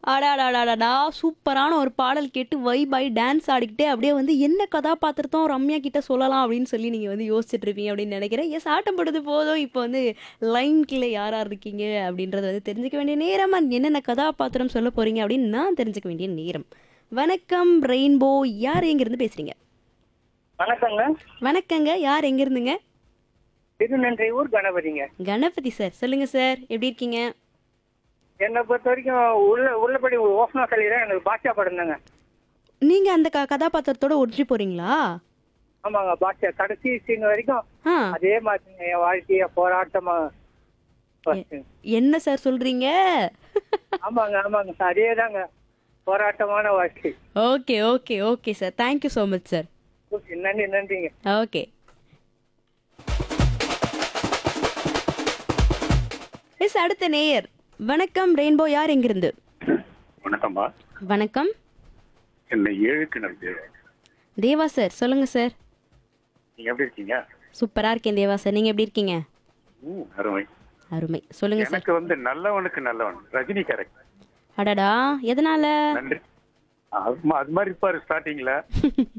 அடாடாடாடா சூப்பரான ஒரு பாடல் கேட்டு வைபாய் டான்ஸ் ஆடிக்கிட்டே அப்படியே வந்து என்ன கதாபாத்திரத்தும் ரம்யா கிட்ட சொல்லலாம் அப்படின்னு சொல்லி நீங்க வந்து யோசிச்சுட்டு இருப்பீங்க அப்படின்னு நினைக்கிறேன் எஸ் ஆட்டம் படுது போதும் இப்போ வந்து லைன் கீழே யார் யார் இருக்கீங்க அப்படின்றத வந்து தெரிஞ்சுக்க வேண்டிய நேரம் and என்னென்ன கதாபாத்திரம் சொல்ல போறீங்க அப்படின்னு நான் தெரிஞ்சுக்க வேண்டிய நேரம் வணக்கம் ரெயின்போ யார் எங்கிருந்து பேசுறீங்க வணக்கங்க வணக்கங்க யார் எங்க இருந்துங்க திருநன்றி ஊர் கணபதிங்க கணபதி சார் சொல்லுங்க சார் எப்படி இருக்கீங்க என்னை பொறுத்த வரைக்கும் உள்ள உள்ளபடி ஓசனா சொல்லி தான் எனக்கு பாஷா படம் தாங்க நீங்க அந்த க கதாபாத்திரத்தோட ஒன்றி போறீங்களா ஆமாங்க பாஷா கடைசி சீன் வரைக்கும் ஆ அதே மாதிரிங்க என் வாழ்க்கைய போராட்டமா first. என்ன சார் சொல்றீங்க ஆமாங்க ஆமாங்க அதே தாங்க போராட்டமான வாழ்க்கை okay okay okay sir thank you so much sir okay, நன்றி நன்றிங்க ஓகே எஸ் அடுத்த நேயர் வணக்கம் ரெயின்போ யார் எங்கிருந்து வணக்கம்மா வணக்கம் என்னை ஏழு கிணறு தேவை தேவா சார் சொல்லுங்க சார் நீங்க எப்படி இருக்கீங்க சூப்பரா இருக்கேன் தேவா சார் நீங்க எப்படி இருக்கீங்க ம், அருமை அருமை சொல்லுங்க சார் எனக்கு வந்து நல்லவனுக்கு நல்லவன் ரஜினி கரெக்ட் அடடா எதனால நன்றி அது மா- அது மாதிரி இருப்பாரு ஸ்டார்டிங்ல